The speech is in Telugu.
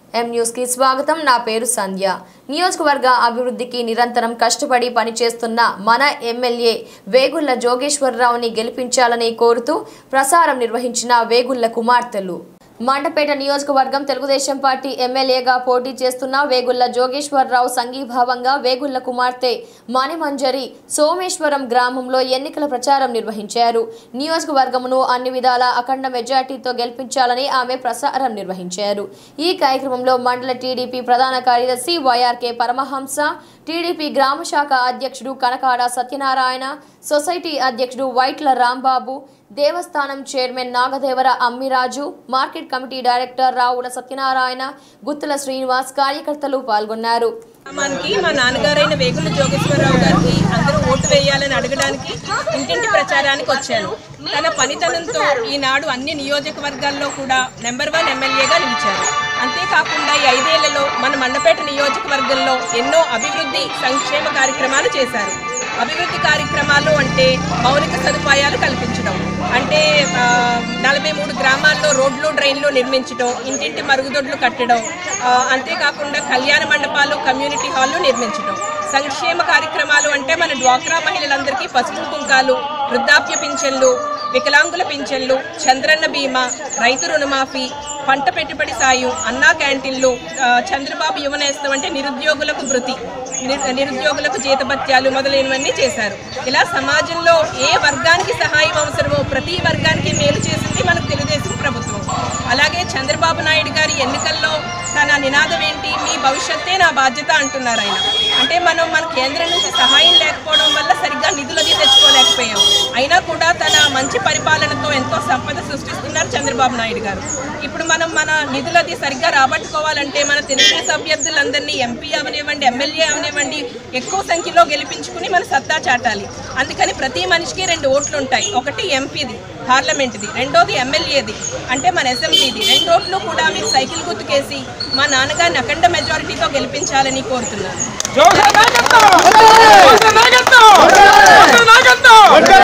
ఎం న్యూస్ కి స్వాగతం నా పేరు సంధ్య నియోజకవర్గ అభివృద్ధికి నిరంతరం కష్టపడి పనిచేస్తున్న మన ఎమ్మెల్యే వేగుళ్ల జోగేశ్వరరావుని గెలిపించాలని కోరుతూ ప్రసారం నిర్వహించిన వేగుళ్ల కుమార్తెలు మండపేట నియోజకవర్గం తెలుగుదేశం పార్టీ ఎమ్మెల్యేగా పోటీ చేస్తున్న వేగుళ్ల జోగేశ్వరరావు సంఘీభావంగా వేగుళ్ల కుమార్తె మణిమంజరి సోమేశ్వరం గ్రామంలో ఎన్నికల ప్రచారం నిర్వహించారు నియోజకవర్గమును అన్ని విధాల అఖండ మెజార్టీతో గెలిపించాలని ఆమె ప్రసారం నిర్వహించారు ఈ కార్యక్రమంలో మండల టీడీపీ ప్రధాన కార్యదర్శి వైఆర్కే పరమహంస టీడీపీ గ్రామ శాఖ అధ్యక్షుడు కనకాడ సత్యనారాయణ సొసైటీ అధ్యక్షుడు వైట్ల రాంబాబు దేవస్థానం chairman Nagadevara Ammiraju market committee director Ravula Satyanarayana Guttula Srinivas కార్యకర్తలు పాల్గొన్నారు గ్రామానికి మా నాన్నగారైన వేగుల జోగేశ్వరరావు గారికి అందరూ ఓటు వేయాలని అడగడానికి ఇంటింటి ప్రచారానికి వచ్చాను తన పనితనంతో ఈనాడు అన్ని నియోజకవర్గాల్లో కూడా నెంబర్ వన్ ఎమ్మెల్యేగా నిలిచారు అంతేకాకుండా ఈ ఐదేళ్లలో మన మండపేట నియోజకవర్గంలో ఎన్నో అభివృద్ధి సంక్షేమ కార్యక్రమాలు చేశారు అభివృద్ధి కార్యక్రమాలు అంటే మౌలిక సదుపాయాలు కల్పించడం అంటే ఆ, నలభై మూడు గ్రామాల్లో రోడ్లు డ్రైన్లు నిర్మించడం ఇంటింటి మరుగుదొడ్లు కట్టడం ఆ, అంతేకాకుండా కళ్యాణ మండపాలు కమ్యూనిటీ హాల్లు నిర్మించడం సంక్షేమ కార్యక్రమాలు అంటే మన డ్వాక్రా మహిళలందరికీ పసుపు కుంకాలు వృద్ధాప్య పింఛన్లు వికలాంగుల పింఛన్లు చంద్రన్న బీమా రైతు రుణమాఫీ పంట పెట్టుబడి సాయం అన్నా క్యాంటీన్లు ఆ, చంద్రబాబు యువనేస్తం అంటే నిరుద్యోగులకు వృత్తి నిరు- నిరుద్యోగులకు జీతభత్యాలు మొదలైనవన్నీ చేశారు ఇలా సమాజంలో ఏ వర్గానికి సహాయం అవసరమో ప్రతి వర్గానికి మేలు చేసింది మనకు తెలుగుదేశం ప్రభుత్వం అలాగే చంద్రబాబు నాయుడు గారి ఎన్నికల్లో తన నినాదం ఏంటి మీ భవిష్యత్తే నా బాధ్యత అంటున్నారు ఆయన అంటే మనం మన కేంద్రం నుంచి సహాయం లేకపోవడం వల్ల సరిగ్గా నిధులు అది తెచ్చుకోలేకపోయాం అయినా కూడా తన మంచి పరిపాలనతో ఎంతో సంపద సృష్టిస్తున్నారు చంద్రబాబు నాయుడు గారు ఇప్పుడు మనం మన నిధులు అది సరిగ్గా రాబట్టుకోవాలంటే మన తెలుగుదేశం అభ్యర్థులందరినీ ఎంపీ అవనివ్వండి ఎమ్మెల్యే అవనివ్వండి ఎక్కువ సంఖ్యలో గెలిపించుకుని మన సత్తా చాటాలి అందుకని ప్రతి మనిషికి రెండు ఓట్లు ఉంటాయి ఒకటి ఎంపీది పార్లమెంట్ది రెండోది ఎమ్మెల్యేది అంటే మన అసెంబ్లీది రెండు ఓట్లు కూడా మీరు సైకిల్ గుర్తుకేసి మా నాన్నగారిని అఖండ మెజారిటీతో గెలిపించాలని కోరుతున్నాను జోస నాయకత్వం జోస నాయకత్వం జోస నాయకత్వం